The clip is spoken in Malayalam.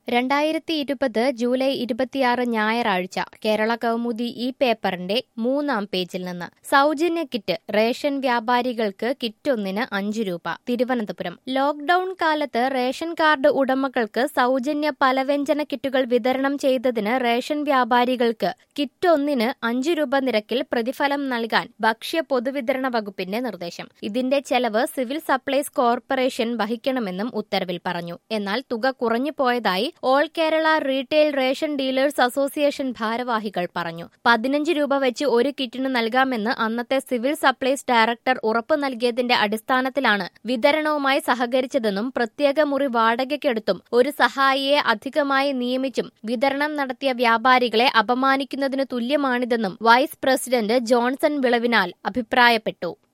രണ്ടായിരത്തി ഇരുപത് ജൂലൈ ഇരുപത്തിയാറ് ഞായറാഴ്ച കേരള കൗമുദി ഈ പേപ്പറിന്റെ മൂന്നാം പേജിൽ നിന്ന് സൗജന്യ കിറ്റ് റേഷൻ വ്യാപാരികൾക്ക് കിറ്റ് ഒന്നിന് അഞ്ചു രൂപ തിരുവനന്തപുരം ലോക്ഡൌൺ കാലത്ത് റേഷൻ കാർഡ് ഉടമകൾക്ക് സൗജന്യ പലവ്യഞ്ജന കിറ്റുകൾ വിതരണം ചെയ്തതിന് റേഷൻ വ്യാപാരികൾക്ക് കിറ്റ് ഒന്നിന് അഞ്ചു രൂപ നിരക്കിൽ പ്രതിഫലം നൽകാൻ ഭക്ഷ്യ പൊതുവിതരണ വകുപ്പിന്റെ നിർദ്ദേശം ഇതിന്റെ ചെലവ് സിവിൽ സപ്ലൈസ് കോർപ്പറേഷൻ വഹിക്കണമെന്നും ഉത്തരവിൽ പറഞ്ഞു എന്നാൽ തുക കുറഞ്ഞു പോയതായി all Kerala retail ration dealers association ഭാരവാഹികൾ പറഞ്ഞു പതിനഞ്ച് രൂപ വെച്ച് ഒരു കിറ്റിന് നൽകാമെന്ന് അന്നത്തെ സിവിൽ സപ്ലൈസ് ഡയറക്ടർ ഉറപ്പു നൽകിയതിന്റെ അടിസ്ഥാനത്തിലാണ് വിതരണവുമായി സഹകരിച്ചതെന്നും പ്രത്യേക മുറി വാടകയ്ക്കെടുത്തും ഒരു സഹായിയെ അധികമായി നിയമിച്ചും വിതരണം നടത്തിയ വ്യാപാരികളെ അപമാനിക്കുന്നതിന് തുല്യമാണിതെന്നും വൈസ് പ്രസിഡന്റ് ജോൺസൺ വിളവിനാൽ അഭിപ്രായപ്പെട്ടു